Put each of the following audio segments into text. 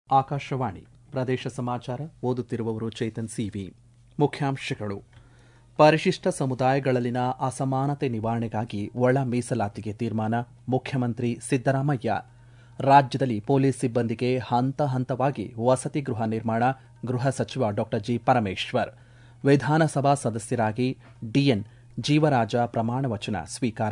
ಆಕಾಶವಾಣಿ ಪ್ರದೇಶ ಸಮಾಚಾರ ಓದುತ್ತಿರುವವರು ಚೇತನ್ ಸಿವಿ ಮುಖ್ಯಾಂಶಗಳು ಪರಿಶಿಷ್ಟ ಸಮುದಾಯಗಳಲ್ಲಿನ ಅಸಮಾನತೆ ನಿವಾರಣೆಗಾಗಿ ಒಳ ಮೀಸಲಾತಿಗೆ ತೀರ್ಮಾನ ಮುಖ್ಯಮಂತ್ರಿ ಸಿದ್ದರಾಮಯ್ಯ ರಾಜ್ಯದಲ್ಲಿ ಪೊಲೀಸ್ ಸಿಬ್ಬಂದಿಗೆ ಹಂತ ಹಂತವಾಗಿ ವಸತಿ ಗೃಹ ನಿರ್ಮಾಣ ಗೃಹ ಸಚಿವ ಡಾ ಜಿ ಪರಮೇಶ್ವರ್ ವಿಧಾನಸಭಾ ಸದಸ್ಯರಾಗಿ ಡಿಎನ್ ಜೀವರಾಜ ಪ್ರಮಾಣ ವಚನ ಸ್ವೀಕಾರ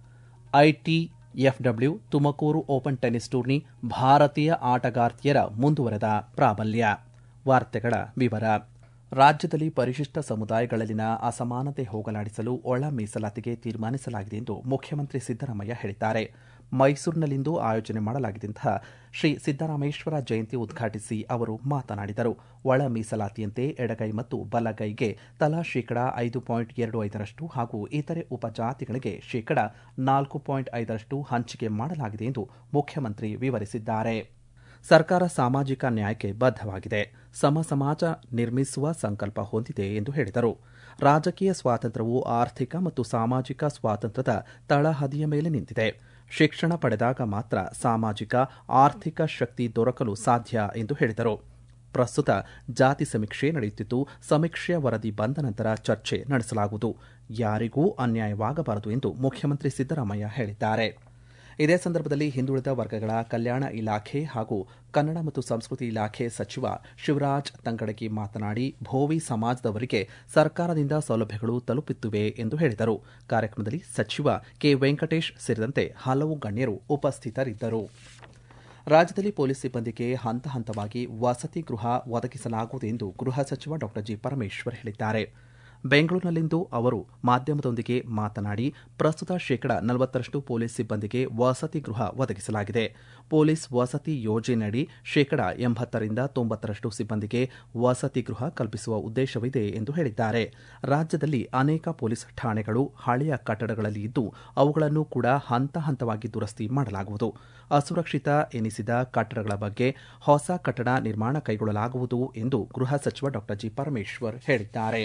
ITFW Tumakuru open tennis tourney ಭಾರತೀಯ ಆಟಗಾರ್ತಿಯರ ಮುಂದುವರೆದ ಪ್ರಾಬಲ್ಯ ವಾರ್ತೆಗಳ ವಿವರ ರಾಜ್ಯದಲ್ಲಿ ಪರಿಶಿಷ್ಟ ಸಮುದಾಯಗಳಲ್ಲಿನ ಅಸಮಾನತೆ ಹೋಗಲಾಡಿಸಲು ಒಳ ಮೀಸಲಾತಿಗೆ ತೀರ್ಮಾನಿಸಲಾಗಿದೆ ಎಂದು ಮುಖ್ಯಮಂತ್ರಿ ಸಿದ್ದರಾಮಯ್ಯ ಹೇಳಿದ್ದಾರೆ ಮೈಸೂರಿನಲ್ಲಿಂದು ಆಯೋಜನೆ ಮಾಡಲಾಗಿದ್ದಂತಹ ಶ್ರೀ ಸಿದ್ದರಾಮೇಶ್ವರ ಜಯಂತಿ ಉದ್ಘಾಟಿಸಿ ಅವರು ಮಾತನಾಡಿದರು ಒಳ ಮೀಸಲಾತಿಯಂತೆ ಎಡಗೈ ಮತ್ತು ಬಲಗೈಗೆ ತಲಾ ಶೇಕಡ ಐದು ಪಾಯಿಂಟ್ ಎರಡು ಐದರಷ್ಟು ಹಾಗೂ ಇತರೆ ಉಪಜಾತಿಗಳಿಗೆ ಶೇಕಡ ನಾಲ್ಕು ಪಾಯಿಂಟ್ ಐದರಷ್ಟು ಹಂಚಿಕೆ ಮಾಡಲಾಗಿದೆ ಎಂದು ಮುಖ್ಯಮಂತ್ರಿ ವಿವರಿಸಿದ್ದಾರೆ ಸರ್ಕಾರ ಸಾಮಾಜಿಕ ನ್ಯಾಯಕ್ಕೆ ಬದ್ಧವಾಗಿದೆ ಸಮ ಸಮಾಜ ನಿರ್ಮಿಸುವ ಸಂಕಲ್ಪ ಹೊಂದಿದೆ ಎಂದು ಹೇಳಿದರು ರಾಜಕೀಯ ಸ್ವಾತಂತ್ರ್ಯವು ಆರ್ಥಿಕ ಮತ್ತು ಸಾಮಾಜಿಕ ಸ್ವಾತಂತ್ರ್ಯದ ತಳಹದಿಯ ಮೇಲೆ ನಿಂತಿದೆ ಶಿಕ್ಷಣ ಪಡೆದಾಗ ಮಾತ್ರ ಸಾಮಾಜಿಕ ಆರ್ಥಿಕ ಶಕ್ತಿ ದೊರಕಲು ಸಾಧ್ಯ ಎಂದು ಹೇಳಿದರು ಪ್ರಸ್ತುತ ಜಾತಿ ಸಮೀಕ್ಷೆ ನಡೆಯುತ್ತಿದ್ದು ಸಮೀಕ್ಷೆಯ ವರದಿ ಬಂದ ನಂತರ ಚರ್ಚೆ ನಡೆಸಲಾಗುವುದು ಯಾರಿಗೂ ಅನ್ಯಾಯವಾಗಬಾರದು ಎಂದು ಮುಖ್ಯಮಂತ್ರಿ ಸಿದ್ದರಾಮಯ್ಯ ಹೇಳಿದ್ದಾರೆ ಇದೇ ಸಂದರ್ಭದಲ್ಲಿ ಹಿಂದುಳಿದ ವರ್ಗಗಳ ಕಲ್ಯಾಣ ಇಲಾಖೆ ಹಾಗೂ ಕನ್ನಡ ಮತ್ತು ಸಂಸ್ಕೃತಿ ಇಲಾಖೆ ಸಚಿವ ಶಿವರಾಜ್ ತಂಗಡಗಿ ಮಾತನಾಡಿ ಭೋವಿ ಸಮಾಜದವರಿಗೆ ಸರ್ಕಾರದಿಂದ ಸೌಲಭ್ಯಗಳು ತಲುಪುತ್ತಿವೆ ಎಂದು ಹೇಳಿದರು ಕಾರ್ಯಕ್ರಮದಲ್ಲಿ ಸಚಿವ ಕೆ ವೆಂಕಟೇಶ್ ಸೇರಿದಂತೆ ಹಲವು ಗಣ್ಯರು ಉಪಸ್ಥಿತರಿದ್ದರು ರಾಜ್ಯದಲ್ಲಿ ಪೊಲೀಸ್ ಸಿಬ್ಬಂದಿಗೆ ಹಂತ ಹಂತವಾಗಿ ವಸತಿ ಗೃಹ ಒದಗಿಸಲಾಗುವುದು ಎಂದು ಗೃಹ ಸಚಿವ ಡಾ ಜಿ ಪರಮೇಶ್ವರ್ ಹೇಳಿದ್ದಾರೆ ಬೆಂಗಳೂರಿನಲ್ಲಿಂದು ಅವರು ಮಾಧ್ಯಮದೊಂದಿಗೆ ಮಾತನಾಡಿ ಪ್ರಸ್ತುತ ಶೇಕಡ ನಲವತ್ತರಷ್ಟು ಪೊಲೀಸ್ ಸಿಬ್ಬಂದಿಗೆ ವಸತಿ ಗೃಹ ಒದಗಿಸಲಾಗಿದೆ ಪೊಲೀಸ್ ವಸತಿ ಯೋಜನೆಯಡಿ ಶೇಕಡ ಎಂಬತ್ತರಿಂದ ತೊಂಬತ್ತರಷ್ಟು ಸಿಬ್ಬಂದಿಗೆ ವಸತಿ ಗೃಹ ಕಲ್ಪಿಸುವ ಉದ್ದೇಶವಿದೆ ಎಂದು ಹೇಳಿದ್ದಾರೆ ರಾಜ್ಯದಲ್ಲಿ ಅನೇಕ ಪೊಲೀಸ್ ಠಾಣೆಗಳು ಹಳೆಯ ಕಟ್ಟಡಗಳಲ್ಲಿ ಇದ್ದು ಅವುಗಳನ್ನು ಕೂಡ ಹಂತ ಹಂತವಾಗಿ ದುರಸ್ತಿ ಮಾಡಲಾಗುವುದು ಅಸುರಕ್ಷಿತ ಎನಿಸಿದ ಕಟ್ಟಡಗಳ ಬಗ್ಗೆ ಹೊಸ ಕಟ್ಟಡ ನಿರ್ಮಾಣ ಕೈಗೊಳ್ಳಲಾಗುವುದು ಎಂದು ಗೃಹ ಸಚಿವ ಡಾ ಜಿ ಪರಮೇಶ್ವರ್ ಹೇಳಿದ್ದಾರೆ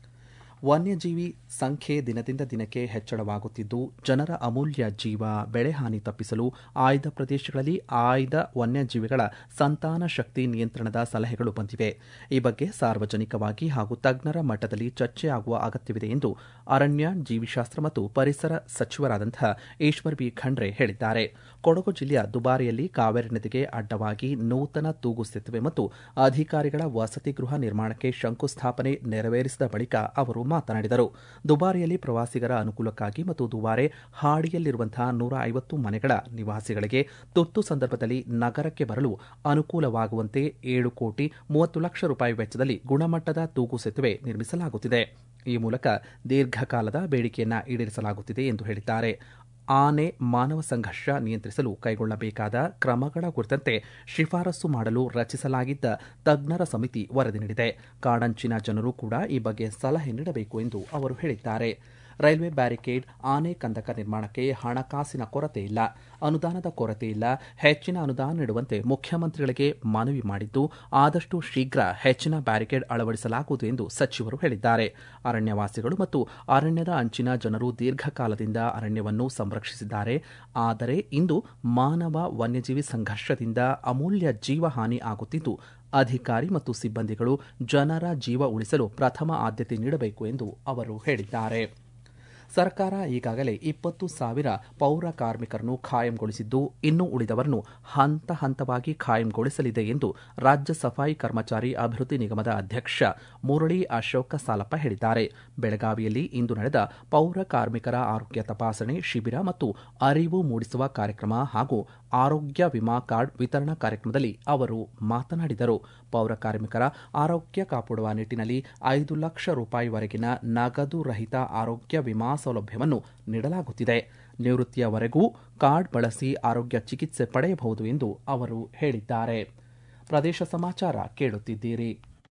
ವನ್ಯಜೀವಿ ಸಂಖ್ಯೆ ದಿನದಿಂದ ದಿನಕ್ಕೆ ಹೆಚ್ಚಳವಾಗುತ್ತಿದ್ದು ಜನರ ಅಮೂಲ್ಯ ಜೀವ ಬೆಳೆಹಾನಿ ತಪ್ಪಿಸಲು ಆಯ್ದ ಪ್ರದೇಶಗಳಲ್ಲಿ ಆಯ್ದ ವನ್ಯಜೀವಿಗಳ ಸಂತಾನ ಶಕ್ತಿ ನಿಯಂತ್ರಣದ ಸಲಹೆಗಳು ಬಂದಿವೆ ಈ ಬಗ್ಗೆ ಸಾರ್ವಜನಿಕವಾಗಿ ಹಾಗೂ ತಜ್ಞರ ಮಟ್ಟದಲ್ಲಿ ಚರ್ಚೆ ಆಗುವ ಅಗತ್ಯವಿದೆ ಎಂದು ಅರಣ್ಯ ಜೀವಿಶಾಸ್ತ್ರ ಮತ್ತು ಪರಿಸರ ಸಚಿವರಾದಂತಹ ಈಶ್ವರ್ ಬಿ ಖಂಡ್ರೆ ಹೇಳಿದ್ದಾರೆ ಕೊಡಗು ಜಿಲ್ಲೆಯ ದುಬಾರಿಯಲ್ಲಿ ಕಾವೇರಿ ನದಿಗೆ ಅಡ್ಡವಾಗಿ ನೂತನ ತೂಗು ಸೇತುವೆ ಮತ್ತು ಅಧಿಕಾರಿಗಳ ವಸತಿ ಗೃಹ ನಿರ್ಮಾಣಕ್ಕೆ ಶಂಕುಸ್ಥಾಪನೆ ನೆರವೇರಿಸಿದ ಬಳಿಕ ಅವರು ಮಾತನಾಡಿದರು ದುಬಾರಿಯಲ್ಲಿ ಪ್ರವಾಸಿಗರ ಅನುಕೂಲಕ್ಕಾಗಿ ಮತ್ತು ದುಬಾರೆ ಹಾಡಿಯಲ್ಲಿರುವಂತಹ ನೂರ ಐವತ್ತು ಮನೆಗಳ ನಿವಾಸಿಗಳಿಗೆ ತುರ್ತು ಸಂದರ್ಭದಲ್ಲಿ ನಗರಕ್ಕೆ ಬರಲು ಅನುಕೂಲವಾಗುವಂತೆ ಏಳು ಕೋಟಿ ಮೂವತ್ತು ಲಕ್ಷ ರೂಪಾಯಿ ವೆಚ್ಚದಲ್ಲಿ ಗುಣಮಟ್ಟದ ತೂಗು ಸೇತುವೆ ನಿರ್ಮಿಸಲಾಗುತ್ತಿದೆ ಈ ಮೂಲಕ ದೀರ್ಘಕಾಲದ ಬೇಡಿಕೆಯನ್ನ ಈಡೇರಿಸಲಾಗುತ್ತಿದೆ ಎಂದು ಹೇಳಿದ್ದಾರೆ ಆನೆ ಮಾನವ ಸಂಘರ್ಷ ನಿಯಂತ್ರಿಸಲು ಕೈಗೊಳ್ಳಬೇಕಾದ ಕ್ರಮಗಳ ಕುರಿತಂತೆ ಶಿಫಾರಸು ಮಾಡಲು ರಚಿಸಲಾಗಿದ್ದ ತಜ್ಞರ ಸಮಿತಿ ವರದಿ ನೀಡಿದೆ ಕಾಡಂಚಿನ ಜನರು ಕೂಡ ಈ ಬಗ್ಗೆ ಸಲಹೆ ನೀಡಬೇಕು ಎಂದು ಅವರು ಹೇಳಿದ್ದಾರೆ ರೈಲ್ವೆ ಬ್ಯಾರಿಕೇಡ್ ಆನೆ ಕಂದಕ ನಿರ್ಮಾಣಕ್ಕೆ ಹಣಕಾಸಿನ ಕೊರತೆ ಇಲ್ಲ ಅನುದಾನದ ಕೊರತೆ ಇಲ್ಲ ಹೆಚ್ಚಿನ ಅನುದಾನ ನೀಡುವಂತೆ ಮುಖ್ಯಮಂತ್ರಿಗಳಿಗೆ ಮನವಿ ಮಾಡಿದ್ದು ಆದಷ್ಟು ಶೀಘ್ರ ಹೆಚ್ಚಿನ ಬ್ಯಾರಿಕೇಡ್ ಅಳವಡಿಸಲಾಗುವುದು ಎಂದು ಸಚಿವರು ಹೇಳಿದ್ದಾರೆ ಅರಣ್ಯವಾಸಿಗಳು ಮತ್ತು ಅರಣ್ಯದ ಅಂಚಿನ ಜನರು ದೀರ್ಘಕಾಲದಿಂದ ಅರಣ್ಯವನ್ನು ಸಂರಕ್ಷಿಸಿದ್ದಾರೆ ಆದರೆ ಇಂದು ಮಾನವ ವನ್ಯಜೀವಿ ಸಂಘರ್ಷದಿಂದ ಅಮೂಲ್ಯ ಜೀವಹಾನಿ ಆಗುತ್ತಿದ್ದು ಅಧಿಕಾರಿ ಮತ್ತು ಸಿಬ್ಬಂದಿಗಳು ಜನರ ಜೀವ ಉಳಿಸಲು ಪ್ರಥಮ ಆದ್ಯತೆ ನೀಡಬೇಕು ಎಂದು ಅವರು ಹೇಳಿದ್ದಾರೆ ಸರ್ಕಾರ ಈಗಾಗಲೇ ಇಪ್ಪತ್ತು ಸಾವಿರ ಪೌರ ಕಾರ್ಮಿಕರನ್ನು ಖಾಯಂಗೊಳಿಸಿದ್ದು ಇನ್ನು ಉಳಿದವರನ್ನು ಹಂತ ಹಂತವಾಗಿ ಖಾಯಂಗೊಳಿಸಲಿದೆ ಎಂದು ರಾಜ್ಯ ಸಫಾಯಿ ಕರ್ಮಚಾರಿ ಅಭಿವೃದ್ಧಿ ನಿಗಮದ ಅಧ್ಯಕ್ಷ ಮುರಳಿ ಅಶೋಕ ಸಾಲಪ್ಪ ಹೇಳಿದ್ದಾರೆ ಬೆಳಗಾವಿಯಲ್ಲಿ ಇಂದು ನಡೆದ ಪೌರ ಕಾರ್ಮಿಕರ ಆರೋಗ್ಯ ತಪಾಸಣೆ ಶಿಬಿರ ಮತ್ತು ಅರಿವು ಮೂಡಿಸುವ ಕಾರ್ಯಕ್ರಮ ಹಾಗೂ ಆರೋಗ್ಯ ವಿಮಾ ಕಾರ್ಡ್ ವಿತರಣಾ ಕಾರ್ಯಕ್ರಮದಲ್ಲಿ ಅವರು ಮಾತನಾಡಿದರು ಪೌರ ಕಾರ್ಮಿಕರ ಆರೋಗ್ಯ ಕಾಪಾಡುವ ನಿಟ್ಟಿನಲ್ಲಿ ಐದು ಲಕ್ಷ ರೂಪಾಯಿವರೆಗಿನ ನಗದು ರಹಿತ ಆರೋಗ್ಯ ವಿಮಾ ಸೌಲಭ್ಯವನ್ನು ನೀಡಲಾಗುತ್ತಿದೆ ನಿವೃತ್ತಿಯವರೆಗೂ ಕಾರ್ಡ್ ಬಳಸಿ ಆರೋಗ್ಯ ಚಿಕಿತ್ಸೆ ಪಡೆಯಬಹುದು ಎಂದು ಅವರು ಹೇಳಿದ್ದಾರೆ ಪ್ರದೇಶ ಸಮಾಚಾರ ಕೇಳುತ್ತಿದ್ದೀರಿ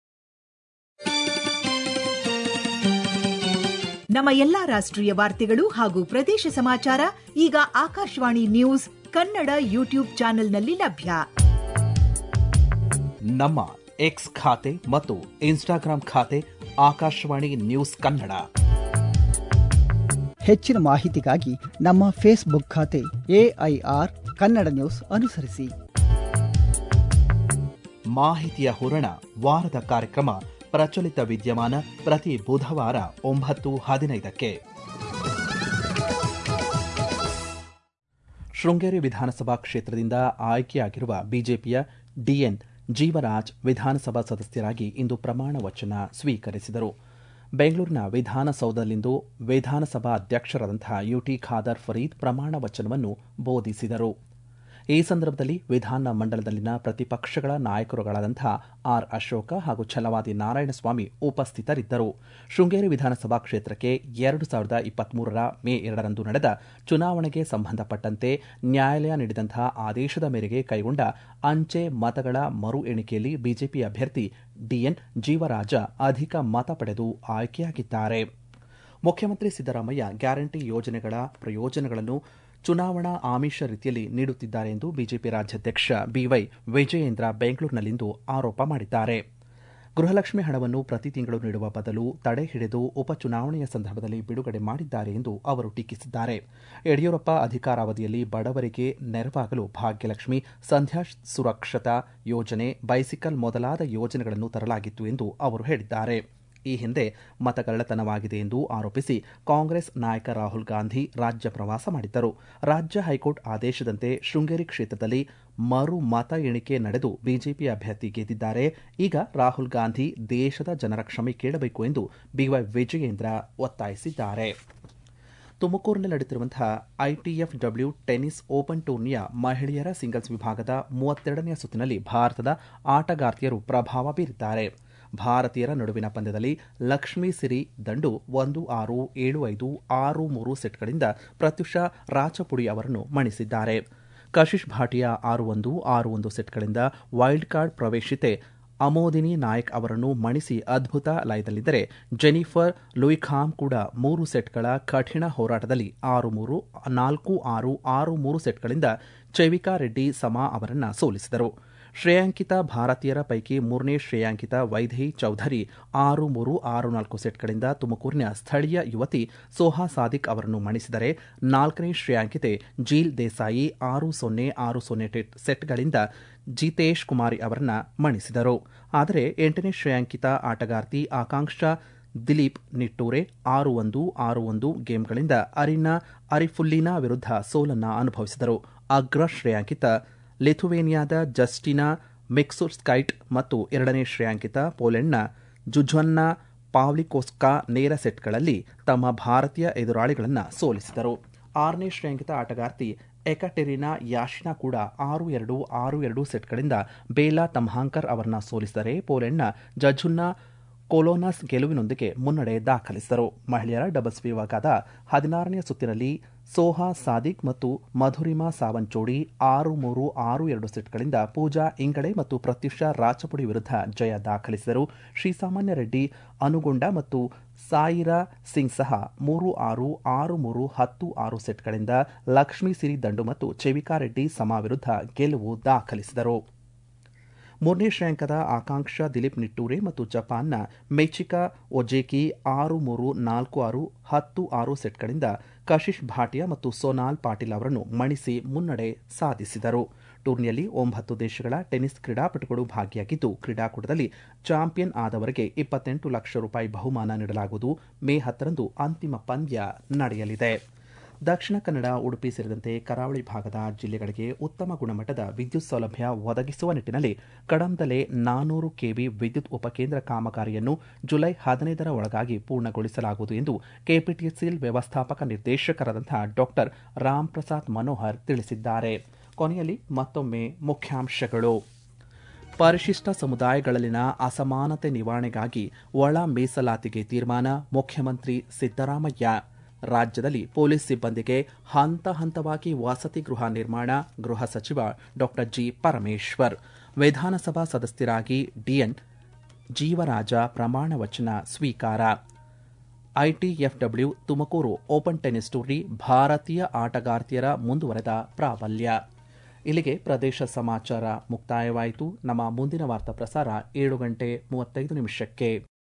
ನಮ್ಮ ಎಲ್ಲಾ ರಾಷ್ಟ್ರೀಯ ವಾರ್ತೆಗಳು ಹಾಗೂ ಪ್ರದೇಶ ಸಮಾಚಾರ ಈಗ ಆಕಾಶವಾಣಿ ನ್ಯೂಸ್ ಕನ್ನಡ ಯೂಟ್ಯೂಬ್ ಚಾನೆಲ್ನಲ್ಲಿ ಲಭ್ಯ ನಮ್ಮ ಎಕ್ಸ್ ಖಾತೆ ಮತ್ತು ಇನ್ಸ್ಟಾಗ್ರಾಂ ಖಾತೆ ಆಕಾಶವಾಣಿ ನ್ಯೂಸ್ ಕನ್ನಡ ಹೆಚ್ಚಿನ ಮಾಹಿತಿಗಾಗಿ ನಮ್ಮ ಫೇಸ್ಬುಕ್ ಖಾತೆ ಎಐಆರ್ ಕನ್ನಡ ನ್ಯೂಸ್ ಅನುಸರಿಸಿ ಮಾಹಿತಿಯ ಹೂರಣ ವಾರದ ಕಾರ್ಯಕ್ರಮ ಪ್ರಚಲಿತ ವಿದ್ಯಮಾನ ಪ್ರತಿ ಬುಧವಾರ ಒಂಬತ್ತು ಹದಿನೈದಕ್ಕೆ ಶೃಂಗೇರಿ ವಿಧಾನಸಭಾ ಕ್ಷೇತ್ರದಿಂದ ಆಯ್ಕೆಯಾಗಿರುವ ಬಿಜೆಪಿಯ ಡಿಎನ್ ಜೀವರಾಜ್ ವಿಧಾನಸಭಾ ಸದಸ್ಯರಾಗಿ ಇಂದು ಪ್ರಮಾಣ ವಚನ ಸ್ವೀಕರಿಸಿದರು ಬೆಂಗಳೂರಿನ ವಿಧಾನಸೌಧದಲ್ಲಿಂದು ವಿಧಾನಸಭಾ ಅಧ್ಯಕ್ಷರಾದಂತಹ ಯುಟಿ ಖಾದರ್ ಫರೀದ್ ಪ್ರಮಾಣ ವಚನವನ್ನು ಬೋಧಿಸಿದರು ಈ ಸಂದರ್ಭದಲ್ಲಿ ವಿಧಾನ ಮಂಡಲದಲ್ಲಿನ ಪ್ರತಿಪಕ್ಷಗಳ ನಾಯಕರುಗಳಾದಂತಹ ಆರ್ ಅಶೋಕ ಹಾಗೂ ಛಲವಾದಿ ನಾರಾಯಣಸ್ವಾಮಿ ಉಪಸ್ಥಿತರಿದ್ದರು ಶೃಂಗೇರಿ ವಿಧಾನಸಭಾ ಕ್ಷೇತ್ರಕ್ಕೆ ಎರಡು ಸಾವಿರದ ಇಪ್ಪತ್ಮೂರರ ಮೇ ಎರಡರಂದು ನಡೆದ ಚುನಾವಣೆಗೆ ಸಂಬಂಧಪಟ್ಟಂತೆ ನ್ಯಾಯಾಲಯ ನೀಡಿದಂತಹ ಆದೇಶದ ಮೇರೆಗೆ ಕೈಗೊಂಡ ಅಂಚೆ ಮತಗಳ ಮರು ಎಣಿಕೆಯಲ್ಲಿ ಬಿಜೆಪಿ ಅಭ್ಯರ್ಥಿ ಡಿಎನ್ ಜೀವರಾಜ ಅಧಿಕ ಮತ ಪಡೆದು ಆಯ್ಕೆಯಾಗಿದ್ದಾರೆ ಮುಖ್ಯಮಂತ್ರಿ ಸಿದ್ದರಾಮಯ್ಯ ಗ್ಯಾರಂಟಿ ಯೋಜನೆಗಳ ಪ್ರಯೋಜನಗಳನ್ನು ಚುನಾವಣಾ ಆಮಿಷ ರೀತಿಯಲ್ಲಿ ನೀಡುತ್ತಿದ್ದಾರೆ ಎಂದು ಬಿಜೆಪಿ ರಾಜ್ಯಾಧ್ಯಕ್ಷ ಬಿವೈ ವಿಜಯೇಂದ್ರ ಬೆಂಗಳೂರಿನಲ್ಲಿಂದು ಆರೋಪ ಮಾಡಿದ್ದಾರೆ ಗೃಹಲಕ್ಷ್ಮಿ ಹಣವನ್ನು ಪ್ರತಿ ತಿಂಗಳು ನೀಡುವ ಬದಲು ತಡೆ ಹಿಡಿದು ಉಪಚುನಾವಣೆಯ ಸಂದರ್ಭದಲ್ಲಿ ಬಿಡುಗಡೆ ಮಾಡಿದ್ದಾರೆ ಎಂದು ಅವರು ಟೀಕಿಸಿದ್ದಾರೆ ಯಡಿಯೂರಪ್ಪ ಅಧಿಕಾರಾವಧಿಯಲ್ಲಿ ಬಡವರಿಗೆ ನೆರವಾಗಲು ಭಾಗ್ಯಲಕ್ಷ್ಮಿ ಸಂಧ್ಯಾ ಸುರಕ್ಷತಾ ಯೋಜನೆ ಬೈಸಿಕಲ್ ಮೊದಲಾದ ಯೋಜನೆಗಳನ್ನು ತರಲಾಗಿತ್ತು ಎಂದು ಅವರು ಹೇಳಿದ್ದಾರೆ ಈ ಹಿಂದೆ ಮತಗಳ್ಳತನವಾಗಿದೆ ಎಂದು ಆರೋಪಿಸಿ ಕಾಂಗ್ರೆಸ್ ನಾಯಕ ರಾಹುಲ್ ಗಾಂಧಿ ರಾಜ್ಯ ಪ್ರವಾಸ ಮಾಡಿದ್ದರು ರಾಜ್ಯ ಹೈಕೋರ್ಟ್ ಆದೇಶದಂತೆ ಶೃಂಗೇರಿ ಕ್ಷೇತ್ರದಲ್ಲಿ ಮರು ಮತ ಎಣಿಕೆ ನಡೆದು ಬಿಜೆಪಿ ಅಭ್ಯರ್ಥಿ ಗೆದ್ದಿದ್ದಾರೆ ಈಗ ರಾಹುಲ್ ಗಾಂಧಿ ದೇಶದ ಜನರ ಕ್ಷಮೆ ಕೇಳಬೇಕು ಎಂದು ಬಿವೈ ವಿಜಯೇಂದ್ರ ಒತ್ತಾಯಿಸಿದ್ದಾರೆ ತುಮಕೂರಿನಲ್ಲಿ ನಡೆಯುತ್ತಿರುವಂತಹ ಐಟಿಎಫ್ ಡಬ್ಲ್ಯೂ ಟೆನ್ನಿಸ್ ಓಪನ್ ಟೂರ್ನಿಯ ಮಹಿಳೆಯರ ಸಿಂಗಲ್ಸ್ ವಿಭಾಗದ ಮೂವತ್ತೆರಡನೆಯ ಸುತ್ತಿನಲ್ಲಿ ಭಾರತದ ಆಟಗಾರ್ತಿಯರು ಪ್ರಭಾವ ಬೀರಿದ್ದಾರೆ ಭಾರತೀಯರ ನಡುವಿನ ಪಂದ್ಯದಲ್ಲಿ ಲಕ್ಷ್ಮೀ ಸಿರಿ ದಂಡು ಒಂದು ಆರು ಏಳು ಐದು ಆರು ಮೂರು ಸೆಟ್ಗಳಿಂದ ಪ್ರತ್ಯುಷಾ ರಾಚಪುಡಿ ಅವರನ್ನು ಮಣಿಸಿದ್ದಾರೆ ಕಶಿಶ್ ಭಾಟಿಯಾ ಆರು ಒಂದು ಆರು ಒಂದು ಸೆಟ್ಗಳಿಂದ ವೈಲ್ಡ್ ಕಾರ್ಡ್ ಪ್ರವೇಶಿತೆ ಅಮೋದಿನಿ ನಾಯಕ್ ಅವರನ್ನು ಮಣಿಸಿ ಅದ್ಭುತ ಲಯದಲ್ಲಿದ್ದರೆ ಜೆನಿಫರ್ ಲುಯಿಖಾಮ್ ಕೂಡ ಮೂರು ಸೆಟ್ಗಳ ಕಠಿಣ ಹೋರಾಟದಲ್ಲಿ ಆರು ಮೂರು ನಾಲ್ಕು ಆರು ಆರು ಮೂರು ಸೆಟ್ಗಳಿಂದ ಚೈವಿಕಾ ರೆಡ್ಡಿ ಸಮಾ ಅವರನ್ನು ಸೋಲಿಸಿದರು ಶ್ರೇಯಾಂಕಿತ ಭಾರತೀಯರ ಪೈಕಿ ಮೂರನೇ ಶ್ರೇಯಾಂಕಿತ ವೈದೇಹಿ ಚೌಧರಿ ಆರು ಮೂರು ಆರು ನಾಲ್ಕು ಸೆಟ್ಗಳಿಂದ ತುಮಕೂರಿನ ಸ್ಥಳೀಯ ಯುವತಿ ಸೋಹಾ ಸಾದಿಕ್ ಅವರನ್ನು ಮಣಿಸಿದರೆ ನಾಲ್ಕನೇ ಶ್ರೇಯಾಂಕಿತೆ ಜೀಲ್ ದೇಸಾಯಿ ಆರು ಸೊನ್ನೆ ಆರು ಸೊನ್ನೆ ಸೆಟ್ಗಳಿಂದ ಜಿತೇಶ್ ಕುಮಾರಿ ಅವರನ್ನ ಮಣಿಸಿದರು ಆದರೆ ಎಂಟನೇ ಶ್ರೇಯಾಂಕಿತ ಆಟಗಾರ್ತಿ ಆಕಾಂಕ್ಷಾ ದಿಲೀಪ್ ನಿಟ್ಟೂರೆ ಆರು ಒಂದು ಆರು ಒಂದು ಗೇಮ್ಗಳಿಂದ ಅರಿನಾ ಅರಿಫುಲ್ಲಿನಾ ವಿರುದ್ಧ ಸೋಲನ್ನ ಅನುಭವಿಸಿದರು ಅಗ್ರ ಶ್ರೇಯಾಂಕಿತ ಲಿಥುವೇನಿಯಾದ ಜಸ್ಟಿನಾ ಮಿಕ್ಸುರ್ಸ್ಕೈಟ್ ಮತ್ತು ಎರಡನೇ ಶ್ರೇಯಾಂಕಿತ ಪೋಲೆಂಡ್ನ ಜುಜ್ವನ್ನ ಪಾವ್ಲಿಕೋಸ್ಕಾ ನೇರ ಸೆಟ್ಗಳಲ್ಲಿ ತಮ್ಮ ಭಾರತೀಯ ಎದುರಾಳಿಗಳನ್ನು ಸೋಲಿಸಿದರು ಆರನೇ ಶ್ರೇಯಾಂಕಿತ ಆಟಗಾರ್ತಿ ಎಕಟೆರಿನಾ ಯಾಶಿನಾ ಕೂಡ ಆರು ಎರಡು ಆರು ಎರಡು ಸೆಟ್ಗಳಿಂದ ಬೇಲಾ ತಮ್ಹಾಂಕರ್ ಅವರನ್ನ ಸೋಲಿಸಿದರೆ ಪೋಲೆಂಡ್ನ ಜಜುನ್ನಾ ಕೊಲೋನಸ್ ಗೆಲುವಿನೊಂದಿಗೆ ಮುನ್ನಡೆ ದಾಖಲಿಸಿದರು ಮಹಿಳೆಯರ ಡಬಲ್ಸ್ ವಿಭಾಗದ ಹದಿನಾರನೇ ಸುತ್ತಿನಲ್ಲಿ ಸೋಹಾ ಸಾದಿಕ್ ಮತ್ತು ಮಧುರಿಮಾ ಸಾವಂತ್ ಜೋಡಿ ಆರು ಮೂರು ಆರು ಎರಡು ಸೆಟ್ಗಳಿಂದ ಪೂಜಾ ಇಂಗಡೆ ಮತ್ತು ಪ್ರತ್ಯುಷಾ ರಾಚಪುಡಿ ವಿರುದ್ಧ ಜಯ ದಾಖಲಿಸಿದರು ಶ್ರೀಸಾಮಾನ್ಯ ರೆಡ್ಡಿ ಅನುಗೊಂಡ ಮತ್ತು ಸಾಯಿರಾ ಸಿಂಗ್ ಸಹ ಮೂರು ಆರು ಆರು ಮೂರು ಹತ್ತು ಆರು ಸೆಟ್ಗಳಿಂದ ಲಕ್ಷ್ಮೀ ಸಿರಿ ದಂಡು ಮತ್ತು ಚೆವಿಕಾ ರೆಡ್ಡಿ ಸಮಾ ವಿರುದ್ಧ ಗೆಲುವು ದಾಖಲಿಸಿದರು ಮೂರನೇ ಶ್ರೇಯಾಂಕದ ಆಕಾಂಕ್ಷಾ ದಿಲೀಪ್ ನಿಟ್ಟೂರೆ ಮತ್ತು ಜಪಾನ್ನ ಮೆಚಿಕಾ ಒಜೇಕಿ ಆರು ಮೂರು ನಾಲ್ಕು ಆರು ಹತ್ತು ಆರು ಸೆಟ್ಗಳಿಂದ ಕಶಿಶ್ ಭಾಟಿಯಾ ಮತ್ತು ಸೋನಾಲ್ ಪಾಟೀಲ್ ಅವರನ್ನು ಮಣಿಸಿ ಮುನ್ನಡೆ ಸಾಧಿಸಿದರು ಟೂರ್ನಿಯಲ್ಲಿ ಒಂಬತ್ತು ದೇಶಗಳ ಟೆನ್ನಿಸ್ ಕ್ರೀಡಾಪಟುಗಳು ಭಾಗಿಯಾಗಿದ್ದು ಕ್ರೀಡಾಕೂಟದಲ್ಲಿ ಚಾಂಪಿಯನ್ ಆದವರಿಗೆ ಇಪ್ಪತ್ತೆಂಟು ಲಕ್ಷ ರೂಪಾಯಿ ಬಹುಮಾನ ನೀಡಲಾಗುವುದು ಮೇ ಹತ್ತರಂದು ಅಂತಿಮ ಪಂದ್ಯ ನಡೆಯಲಿದೆ ದಕ್ಷಿಣ ಕನ್ನಡ ಉಡುಪಿ ಸೇರಿದಂತೆ ಕರಾವಳಿ ಭಾಗದ ಜಿಲ್ಲೆಗಳಿಗೆ ಉತ್ತಮ ಗುಣಮಟ್ಟದ ವಿದ್ಯುತ್ ಸೌಲಭ್ಯ ಒದಗಿಸುವ ನಿಟ್ಟಿನಲ್ಲಿ ಕಡಂದಲೆ ನಾನೂರು ಕೆವಿ ವಿದ್ಯುತ್ ಉಪಕೇಂದ್ರ ಕಾಮಗಾರಿಯನ್ನು ಜುಲೈ ಹದಿನೈದರ ಒಳಗಾಗಿ ಪೂರ್ಣಗೊಳಿಸಲಾಗುವುದು ಎಂದು ಕೆಪಿಟಿಸಿಎಲ್ ವ್ಯವಸ್ಥಾಪಕ ನಿರ್ದೇಶಕರಾದಂತಹ ಡಾಕ್ಟರ್ ರಾಮ್ ಪ್ರಸಾದ್ ಮನೋಹರ್ ತಿಳಿಸಿದ್ದಾರೆ ಕೊನೆಯಲ್ಲಿ ಮತ್ತೊಮ್ಮೆ ಮುಖ್ಯಾಂಶಗಳು ಪರಿಶಿಷ್ಟ ಸಮುದಾಯಗಳಲ್ಲಿನ ಅಸಮಾನತೆ ನಿವಾರಣೆಗಾಗಿ ಒಳ ಮೀಸಲಾತಿಗೆ ತೀರ್ಮಾನ ಮುಖ್ಯಮಂತ್ರಿ ಸಿದ್ದರಾಮಯ್ಯ ರಾಜ್ಯದಲ್ಲಿ ಪೊಲೀಸ್ ಸಿಬ್ಬಂದಿಗೆ ಹಂತ ಹಂತವಾಗಿ ವಸತಿ ಗೃಹ ನಿರ್ಮಾಣ ಗೃಹ ಸಚಿವ ಡಾಕ್ಟರ್ ಜಿ ಪರಮೇಶ್ವರ್ ವಿಧಾನಸಭಾ ಸದಸ್ಯರಾಗಿ ಡಿಎನ್ ಜೀವರಾಜ ಪ್ರಮಾಣ ವಚನ ಸ್ವೀಕಾರ ITFW Tumakuru open tennis tourney ಭಾರತೀಯ ಆಟಗಾರ್ತಿಯರ ಮುಂದುವರೆದ ಪ್ರಾಬಲ್ಯ ಇಲ್ಲಿಗೆ ಪ್ರದೇಶ ಸಮಾಚಾರ ಮುಕ್ತಾಯವಾಯಿತು ನಮ್ಮ ಮುಂದಿನ ವಾರ್ತಾ ಪ್ರಸಾರ ಏಳು ಗಂಟೆ ಮೂವತ್ತೈದು ನಿಮಿಷಕ್ಕೆ